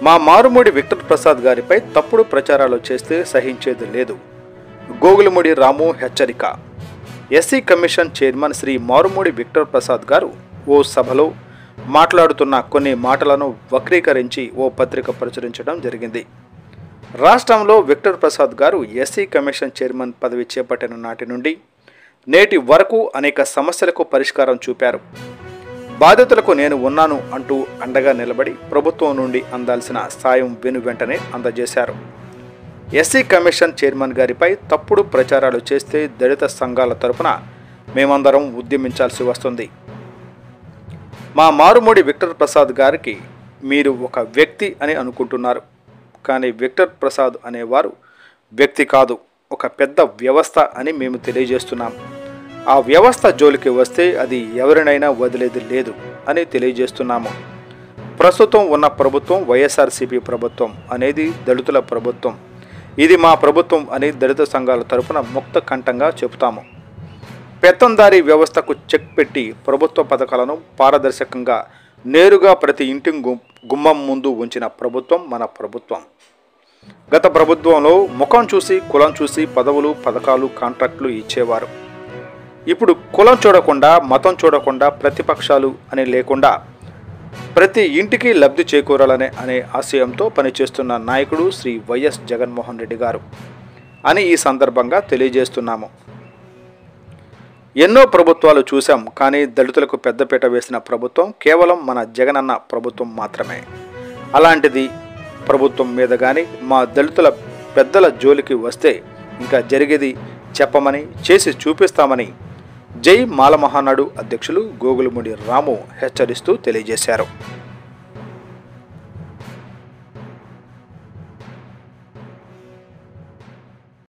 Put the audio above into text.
మా మారుమూడి విక్టర్ ప్రసాద్ గారిపై తప్పుడు ప్రచారాలు చేస్తే సహించేది లేదు గోగులముడి రాము హెచ్చరిక SC commission chairman Sri Marumudi Victor Prasad గారు ఓ సభలో మాట్లాడుతున్న కొన్ని మాటలను వక్రీకరించి ఓ పత్రిక ప్రచురించడం జరిగింది రాష్ట్రంలో విక్టర్ ప్రసాద్ గారు ఎస్సీ కమిషన్ చైర్మన్ పదవి చేపట్టిన నాటి నుండి నేటి వరకు అనేక సమస్యలకు పరిష్కారం చూపారు బాధితులకు నేను ఉన్నాను అంటూ అండగా నిలబడి ప్రభుత్వం నుండి అందాల్సిన సాయం వెను వెంటనే అందజేశారు ఎస్సీ కమిషన్ చైర్మన్ గారిపై తప్పుడు ప్రచారాలు చేస్తే దళిత సంఘాల తరపున మేమందరం ఉద్యమించాల్సి వస్తుంది మా మారుమూడి విక్టర్ ప్రసాద్ గారికి మీరు ఒక వ్యక్తి అని అనుకుంటున్నారు కానీ విక్టర్ ప్రసాద్ అనేవారు వ్యక్తి కాదు ఒక పెద్ద వ్యవస్థ అని మేము తెలియజేస్తున్నాం ఆ వ్యవస్థ జోలికి వస్తే అది ఎవరినైనా వదిలేది లేదు అని తెలియజేస్తున్నాము ప్రస్తుతం ఉన్న ప్రభుత్వం వైఎస్ఆర్సీపీ ప్రభుత్వం అనేది దళితుల ప్రభుత్వం ఇది మా ప్రభుత్వం అని దళిత సంఘాల తరపున ముక్త కంఠంగా చెబుతాము పెత్తందారీ వ్యవస్థకు చెక్ పెట్టి ప్రభుత్వ పథకాలను పారదర్శకంగా నేరుగా ప్రతి ఇంటి గు- గుమ్మం ముందు ఉంచిన ప్రభుత్వం మన ప్రభుత్వం గత ప్రభుత్వంలో ముఖం చూసి కులం చూసి పదవులు పథకాలు కాంట్రాక్టులు ఇచ్చేవారు ఇప్పుడు కులం చూడకుండా మతం చూడకుండా ప్రతిపక్షాలు అని లేకుండా ప్రతి ఇంటికి లబ్ధి చేకూరాలనే అనే ఆశయంతో పనిచేస్తున్న నాయకుడు శ్రీ వైఎస్ జగన్మోహన్ రెడ్డి గారు అని ఈ సందర్భంగా తెలియజేస్తున్నాము ఎన్నో ప్రభుత్వాలు చూశాం కానీ దళితులకు పెద్దపీట వేసిన ప్రభుత్వం కేవలం మన జగనన్న ప్రభుత్వం మాత్రమే అలాంటిది ప్రభుత్వం మీద కానీ మా దళితుల పెద్దల జోలికి వస్తే ఇంకా జరిగేది చెప్పమని చేసి చూపిస్తామని జై మాల మహానాడు అధ్యక్షులు గోగులముడి రాము హెచ్చరిస్తూ తెలియజేశారు